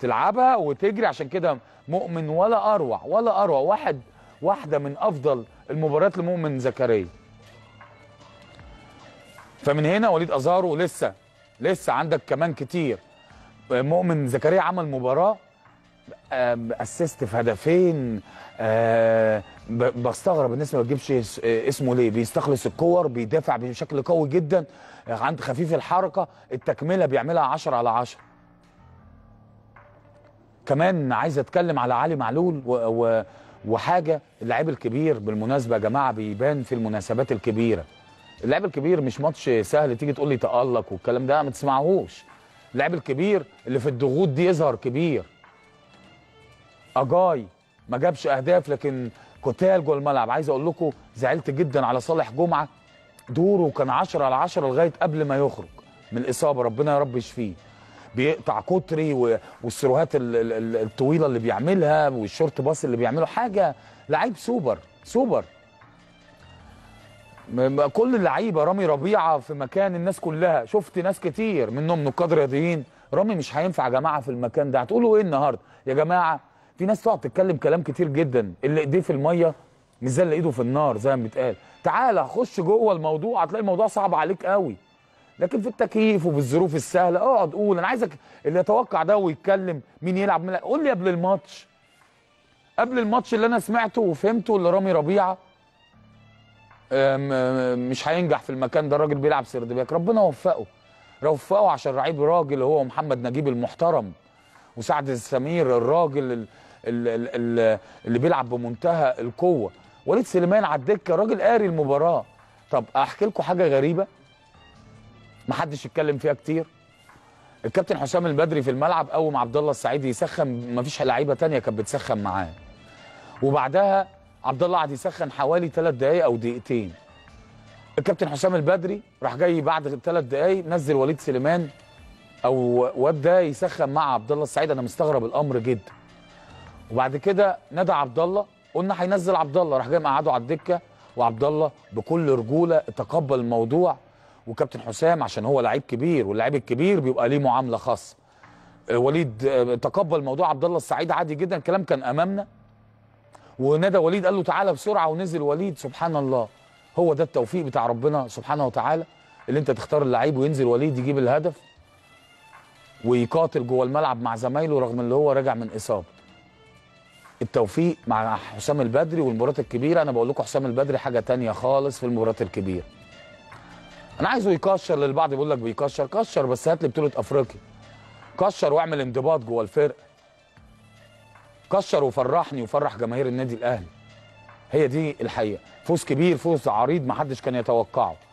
تلعبها وتجري عشان كده مؤمن ولا اروع ولا اروع واحد واحده من افضل المباريات لمؤمن زكريا فمن هنا وليد ازارو لسه لسه عندك كمان كتير مؤمن زكريا عمل مباراه آم، اسست في هدفين آه، ب- بستغرب الناس ما بتجيبش اس- آه، اسمه ليه بيستخلص الكور بيدافع بشكل قوي جدا آه، عند خفيف الحركه التكمله بيعملها 10 على 10 كمان عايز اتكلم على علي معلول و و وحاجه اللعيب الكبير بالمناسبه يا جماعه بيبان في المناسبات الكبيره اللاعب الكبير مش ماتش سهل تيجي تقول لي تألق والكلام ده ما تسمعهوش اللاعب الكبير اللي في الضغوط دي يظهر كبير اجاي ما جابش اهداف لكن قتال جوه الملعب عايز اقول لكم زعلت جدا على صالح جمعه دوره كان 10 على 10 لغايه قبل ما يخرج من الاصابه ربنا يا رب يشفيه بيقطع كتري و- والسروهات ال- ال- ال- الطويله اللي بيعملها والشورت باص اللي بيعمله حاجه لعيب سوبر سوبر م- م- كل اللعيبه رامي ربيعه في مكان الناس كلها شفت ناس كتير منهم نقاد رياضيين رامي مش هينفع يا جماعه في المكان ده هتقولوا ايه النهارده يا جماعه في ناس تقعد تتكلم كلام كتير جدا اللي ايديه في الميه مش زي اللي ايده في النار زي ما بيتقال تعالى خش جوه الموضوع هتلاقي الموضوع صعب عليك قوي لكن في التكييف وفي الظروف السهله اقعد قول انا عايزك اللي يتوقع ده ويتكلم مين يلعب مين لا. قول لي قبل الماتش قبل الماتش اللي انا سمعته وفهمته اللي رامي ربيعه أم- أم- مش هينجح في المكان ده الراجل بيلعب سردباك ربنا وفقه وفقه عشان لعيب راجل هو محمد نجيب المحترم وسعد السمير الراجل ال- ال- ال- ال- اللي بيلعب بمنتهى القوه وليد سليمان على الدكه راجل قاري المباراه طب احكي لكم حاجه غريبه محدش يتكلم فيها كتير الكابتن حسام البدري في الملعب قوم عبد الله السعيد يسخن مفيش لعيبه تانية كانت بتسخن معاه وبعدها عبد الله قعد يسخن حوالي ثلاث دقائق او دقيقتين الكابتن حسام البدري راح جاي بعد ثلاث دقائق نزل وليد سليمان او واد ده يسخن مع عبد الله السعيد انا مستغرب الامر جدا وبعد كده نادى عبد الله قلنا هينزل عبد الله راح جاي مقعده على الدكه وعبد الله بكل رجوله تقبل الموضوع وكابتن حسام عشان هو لعيب كبير واللعيب الكبير بيبقى ليه معامله خاصه آه، وليد آه، تقبل موضوع عبد الله السعيد عادي جدا الكلام كان امامنا ونادى وليد قال له تعالى بسرعه ونزل وليد سبحان الله هو ده التوفيق بتاع ربنا سبحانه وتعالى اللي انت تختار اللعيب وينزل وليد يجيب الهدف ويقاتل جوه الملعب مع زمايله رغم اللي هو راجع من اصابه التوفيق مع حسام البدري والمباريات الكبيره انا بقول لكم حسام البدري حاجه تانية خالص في المباريات الكبيره انا عايزه يكشر للبعض بيقول لك بيكشر كشر بس هات لي بطوله افريقيا كشر واعمل انضباط جوه الفرقه كشر وفرحني وفرح جماهير النادي الاهلي هي دي الحقيقه فوز كبير فوز عريض ما حدش كان يتوقعه